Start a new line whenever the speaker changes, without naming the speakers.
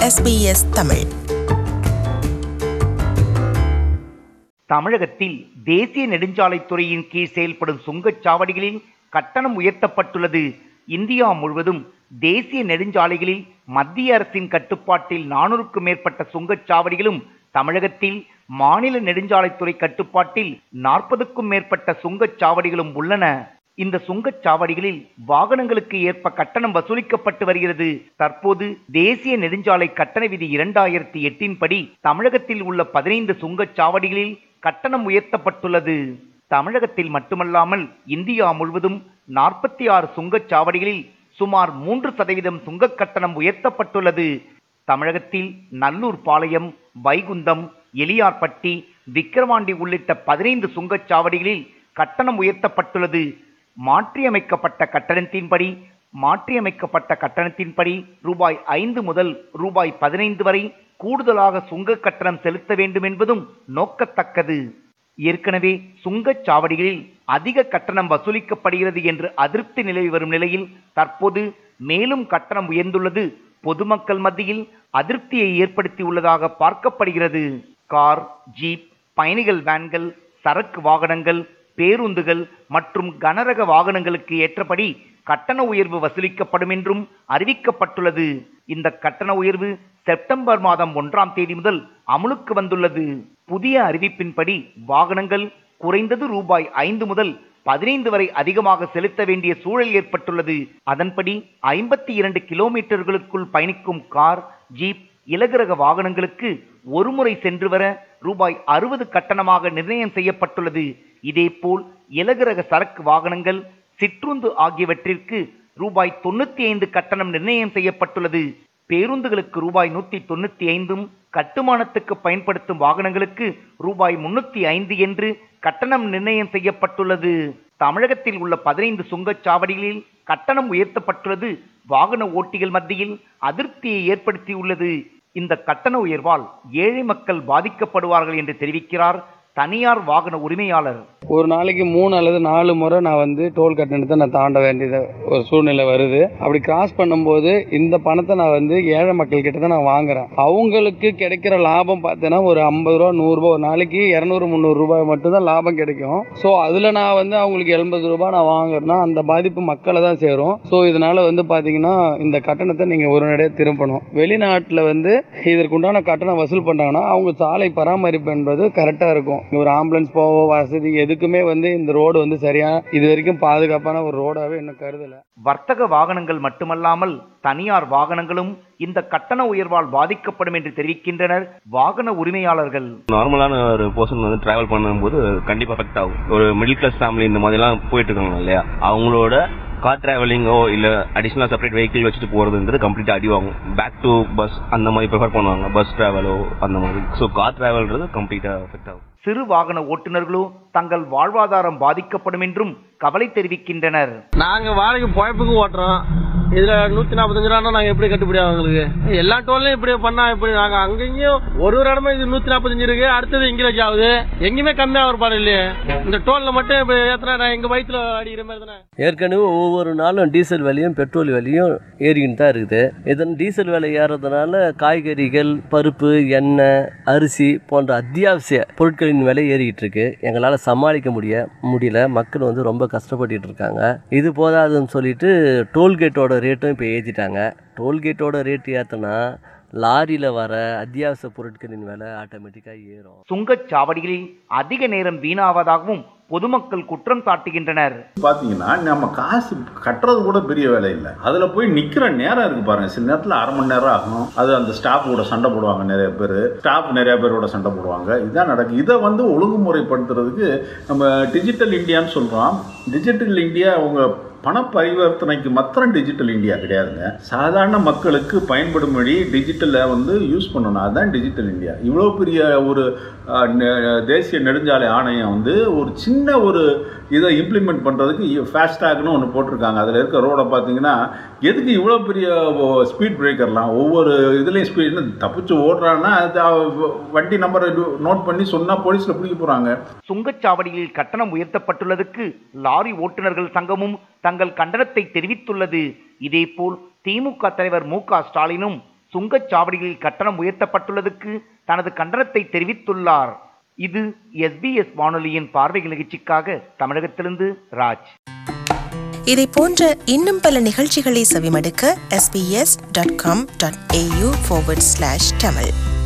SBS Tamil
தமிழகத்தில் தேசிய நெடுஞ்சாலைத்துறையின் கீழ் செயல்படும் சுங்கச்சாவடிகளில் கட்டணம் உயர்த்தப்பட்டுள்ளது இந்தியா முழுவதும் தேசிய நெடுஞ்சாலைகளில் மத்திய அரசின் கட்டுப்பாட்டில் நானூறுக்கும் மேற்பட்ட சுங்கச்சாவடிகளும் தமிழகத்தில் மாநில நெடுஞ்சாலைத்துறை கட்டுப்பாட்டில் நாற்பதுக்கும் மேற்பட்ட சுங்கச்சாவடிகளும் உள்ளன இந்த சுங்கச்சாவடிகளில் வாகனங்களுக்கு ஏற்ப கட்டணம் வசூலிக்கப்பட்டு வருகிறது தற்போது தேசிய நெடுஞ்சாலை கட்டண விதி இரண்டாயிரத்தி எட்டின் படி தமிழகத்தில் உள்ள பதினைந்து சுங்கச்சாவடிகளில் கட்டணம் உயர்த்தப்பட்டுள்ளது தமிழகத்தில் மட்டுமல்லாமல் இந்தியா முழுவதும் நாற்பத்தி ஆறு சுங்கச்சாவடிகளில் சுமார் மூன்று சதவீதம் சுங்கக் கட்டணம் உயர்த்தப்பட்டுள்ளது தமிழகத்தில் நல்லூர் பாளையம் வைகுந்தம் எலியார்பட்டி விக்கிரவாண்டி உள்ளிட்ட பதினைந்து சுங்கச்சாவடிகளில் கட்டணம் உயர்த்தப்பட்டுள்ளது மாற்றியமைக்கப்பட்ட கட்டணத்தின்படி மாற்றியமைக்கப்பட்ட கட்டணத்தின்படி ரூபாய் ஐந்து முதல் ரூபாய் பதினைந்து வரை கூடுதலாக சுங்க கட்டணம் செலுத்த வேண்டும் என்பதும் நோக்கத்தக்கது ஏற்கனவே சுங்கச் சாவடிகளில் அதிக கட்டணம் வசூலிக்கப்படுகிறது என்று அதிருப்தி நிலவி வரும் நிலையில் தற்போது மேலும் கட்டணம் உயர்ந்துள்ளது பொதுமக்கள் மத்தியில் அதிருப்தியை ஏற்படுத்தியுள்ளதாக பார்க்கப்படுகிறது கார் ஜீப் பயணிகள் வேன்கள் சரக்கு வாகனங்கள் பேருந்துகள் மற்றும் கனரக வாகனங்களுக்கு ஏற்றபடி கட்டண உயர்வு வசூலிக்கப்படும் என்றும் அறிவிக்கப்பட்டுள்ளது இந்த கட்டண உயர்வு செப்டம்பர் மாதம் ஒன்றாம் தேதி முதல் அமுலுக்கு வந்துள்ளது புதிய அறிவிப்பின்படி வாகனங்கள் குறைந்தது ரூபாய் ஐந்து முதல் பதினைந்து வரை அதிகமாக செலுத்த வேண்டிய சூழல் ஏற்பட்டுள்ளது அதன்படி ஐம்பத்தி இரண்டு கிலோமீட்டர்களுக்குள் பயணிக்கும் கார் ஜீப் இலகுரக வாகனங்களுக்கு ஒருமுறை சென்று வர ரூபாய் அறுபது கட்டணமாக நிர்ணயம் செய்யப்பட்டுள்ளது இதேபோல் இலகுரக சரக்கு வாகனங்கள் சிற்றுந்து ஆகியவற்றிற்கு ரூபாய் தொண்ணூத்தி ஐந்து கட்டணம் நிர்ணயம் செய்யப்பட்டுள்ளது பேருந்துகளுக்கு ரூபாய் நூத்தி தொண்ணூத்தி ஐந்தும் கட்டுமானத்துக்கு பயன்படுத்தும் வாகனங்களுக்கு ரூபாய் முன்னூத்தி ஐந்து என்று கட்டணம் நிர்ணயம் செய்யப்பட்டுள்ளது தமிழகத்தில் உள்ள பதினைந்து சுங்கச்சாவடிகளில் கட்டணம் உயர்த்தப்பட்டுள்ளது வாகன ஓட்டிகள் மத்தியில் அதிருப்தியை ஏற்படுத்தியுள்ளது இந்த கட்டண உயர்வால் ஏழை மக்கள் பாதிக்கப்படுவார்கள் என்று தெரிவிக்கிறார் தனியார் வாகன உரிமையாளர்
ஒரு நாளைக்கு மூணு அல்லது நாலு முறை நான் வந்து டோல் கட்டணத்தை நான் தாண்ட வேண்டியது ஒரு சூழ்நிலை வருது அப்படி கிராஸ் பண்ணும்போது இந்த பணத்தை நான் வந்து ஏழை மக்கள் கிட்ட தான் நான் வாங்குறேன் அவங்களுக்கு கிடைக்கிற லாபம் பார்த்தீங்கன்னா ஒரு ஐம்பது ரூபா நூறுரூபா ஒரு நாளைக்கு இரநூறு முந்நூறு ரூபாய் மட்டும்தான் லாபம் கிடைக்கும் ஸோ அதில் நான் வந்து அவங்களுக்கு எண்பது ரூபாய் நான் வாங்குறேன்னா அந்த பாதிப்பு மக்களை தான் சேரும் ஸோ இதனால வந்து பார்த்தீங்கன்னா இந்த கட்டணத்தை நீங்கள் ஒரு நடையாக திரும்பணும் வெளிநாட்டில் வந்து இதற்குண்டான கட்டணம் வசூல் பண்ணாங்கன்னா அவங்க சாலை பராமரிப்பு என்பது கரெக்டாக இருக்கும் ஒரு ஆம்புலன்ஸ் போக வசதி எதுக்குமே வந்து இந்த ரோடு வந்து சரியா இது வரைக்கும் பாதுகாப்பான ஒரு ரோடாவே இன்னும் கருதல
வர்த்தக வாகனங்கள் மட்டுமல்லாமல் தனியார் வாகனங்களும் இந்த கட்டண உயர்வால் பாதிக்கப்படும் என்று தெரிவிக்கின்றனர் வாகன உரிமையாளர்கள்
நார்மலான ஒரு பர்சன் வந்து டிராவல் பண்ணும்போது கண்டிப்பா அஃபெக்ட் ஆகும் ஒரு மிடில் கிளாஸ் ஃபேமிலி இந்த மாதிரிலாம் போயிட்டு இருக்காங்க இல்லையா அவங்களோட கார் டிராவலிங்கோ இல்ல அடிஷனல் செப்பரேட் வெஹிக்கிள் வச்சுட்டு போறதுன்றது கம்ப்ளீட்டா அடி வாங்கும் பேக் டு பஸ் அந்த மாதிரி ப்ரிஃபர் பண்ணுவாங்க பஸ் டிராவலோ அந்த மாதிரி ஸோ கார் டிராவல்ன்றது கம்ப்ளீட்டா அஃபெக்ட் ஆகும்
சிறு வாகன ஓட்டுநர்களோ தங்கள் வாழ்வாதாரம் பாதிக்கப்படும் என்றும் கவலை தெரிவிக்கின்றனர்
நாங்க வாடகை பொழப்புக்கு ஓட்டுறோம் இதுல நூத்தி நாற்பத்தஞ்சு ரூபா நாங்க எப்படி கட்டுப்படி ஆகும் எங்களுக்கு எல்லா டோல்லையும் இப்படி பண்ணா எப்படி நாங்க அங்கேயும் ஒரு ஒரு இடமா இது நூத்தி நாற்பத்தஞ்சு இருக்கு அடுத்தது இங்கிலீஷ் ஆகுது எங்கேயுமே கம்மியா ஒரு பாடம் இல்லையே இந்த டோல்ல மட்டும் இப்ப ஏத்தனா நான் எங்க வயிற்றுல அடிக்கிற மாதிரி தானே
ஏற்கனவே ஒவ்வொரு நாளும் டீசல் விலையும் பெட்ரோல் விலையும் ஏறிக்கிட்டு தான் இருக்குது இதன் டீசல் விலை ஏறதுனால காய்கறிகள் பருப்பு எண்ணெய் அரிசி போன்ற அத்தியாவசிய பொருட்களின் விலை ஏறிக்கிட்டு இருக்கு எங்களால் சமாளிக்க முடிய முடியல மக்கள் வந்து ரொம்ப கஷ்டப்பட்டுட்டு இருக்காங்க இது போதாதுன்னு சொல்லிட்டு டோல்கேட்டோட ரேட்டும் இப்போ ஏற்றிட்டாங்க டோல்கேட்டோட ரேட் ஏற்றினா லாரியில் வர அத்தியாவசிய பொருட்களின் விலை ஆட்டோமேட்டிக்காக ஏறும்
சுங்கச்சாவடிகளில் அதிக நேரம் வீணாவதாகவும் பொதுமக்கள் குற்றம் சாட்டுகின்றனர்
பார்த்தீங்கன்னா நம்ம காசு கட்டுறது கூட பெரிய வேலை இல்லை அதில் போய் நிற்கிற நேரம் இருக்கு பாருங்க சில நேரத்தில் அரை மணி நேரம் ஆகும் அது அந்த ஸ்டாஃப் கூட சண்டை போடுவாங்க நிறைய பேர் ஸ்டாஃப் நிறைய பேரோட சண்டை போடுவாங்க இதான் நடக்கு இதை வந்து ஒழுங்குமுறைப்படுத்துறதுக்கு நம்ம டிஜிட்டல் இந்தியான்னு சொல்கிறோம் டிஜிட்டல் இந்தியா அவங்க பண பரிவர்த்தனைக்கு மாத்திரம் டிஜிட்டல் இந்தியா கிடையாதுங்க சாதாரண மக்களுக்கு பயன்படும்படி டிஜிட்டலை வந்து யூஸ் பண்ணணும் அதுதான் டிஜிட்டல் இந்தியா இவ்வளோ பெரிய ஒரு அஹ், நெ- தேசிய நெடுஞ்சாலை ஆணையம் வந்து ஒரு சின்ன ஒரு இதை இம்ப்ளிமெண்ட் பண்ணுறதுக்கு ஃபாஸ்டாக்னு ஒன்று போட்டிருக்காங்க அதில் இருக்க ரோடை பார்த்தீங்கன்னா எதுக்கு இவ்வளோ பெரிய ஸ்பீட் பிரேக்கர்லாம் ஒவ்வொரு இதுலேயும் ஸ்பீட் தப்பிச்சு ஓடுறான்னா அது அவ- வண்டி நம்பரை நோட் பண்ணி சொன்னால் போலீஸில் பிடிக்க போகிறாங்க
சுங்கச்சாவடிகளில் கட்டணம் உயர்த்தப்பட்டுள்ளதற்கு லாரி ஓட்டுநர்கள் சங்கமும் தங்கள் கண்டனத்தை தெரிவித்துள்ளது இதேபோல் திமுக தலைவர் மு க ஸ்டாலினும் சுங்கச்சாவடிகளில் கட்டணம் உயர்த்தப்பட்டுள்ளதுக்கு தனது கண்டனத்தை தெரிவித்துள்ளார் இது எஸ்பிஎஸ் வானொலியின் பார்வை நிகழ்ச்சிக்காக தமிழகத்திலிருந்து ராஜ்
இதை போன்ற இன்னும் பல நிகழ்ச்சிகளை செவிமடுக்க sbs.com.au forward slash tamil